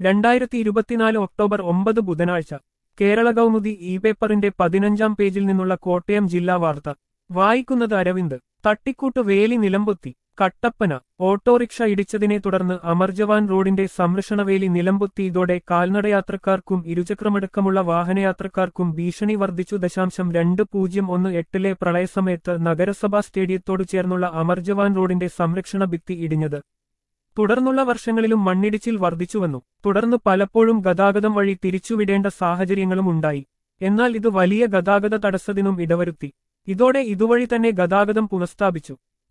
രണ്ടായിരത്തി ഇരുപത്തിനാല് ഒക്ടോബർ ഒമ്പത് ബുധനാഴ്ച കേരള കൗമുദി ഇ പേപ്പറിന്റെ പതിനഞ്ചാം പേജിൽ നിന്നുള്ള കോട്ടയം ജില്ലാ വാർത്ത വായിക്കുന്നത് അരവിന്ദ് തട്ടിക്കൂട്ട് വേലി നിലമ്പൊത്തി കട്ടപ്പന ഓട്ടോറിക്ഷ ഇടിച്ചതിനെ തുടർന്ന് അമർജവാൻ റോഡിന്റെ സംരക്ഷണവേലി നിലമ്പൊത്തി ഇതോടെ കാൽനടയാത്രക്കാർക്കും ഇരുചക്രമടക്കമുള്ള വാഹനയാത്രക്കാർക്കും ഭീഷണി വർദ്ധിച്ചു ദശാംശം രണ്ട് പൂജ്യം ഒന്ന് എട്ടിലെ പ്രളയസമയത്ത് നഗരസഭാ സ്റ്റേഡിയത്തോടു ചേർന്നുള്ള അമർജവാൻ റോഡിന്റെ സംരക്ഷണ ഭിത്തി ഇടിഞ്ഞത് തുടർന്നുള്ള വർഷങ്ങളിലും മണ്ണിടിച്ചിൽ വർദ്ധിച്ചുവന്നു തുടർന്ന് പലപ്പോഴും ഗതാഗതം വഴി തിരിച്ചുവിടേണ്ട സാഹചര്യങ്ങളും ഉണ്ടായി എന്നാൽ ഇത് വലിയ ഗതാഗത തടസ്സത്തിനും ഇടവരുത്തി ഇതോടെ ഇതുവഴി തന്നെ ഗതാഗതം പുനഃസ്ഥാപിച്ചു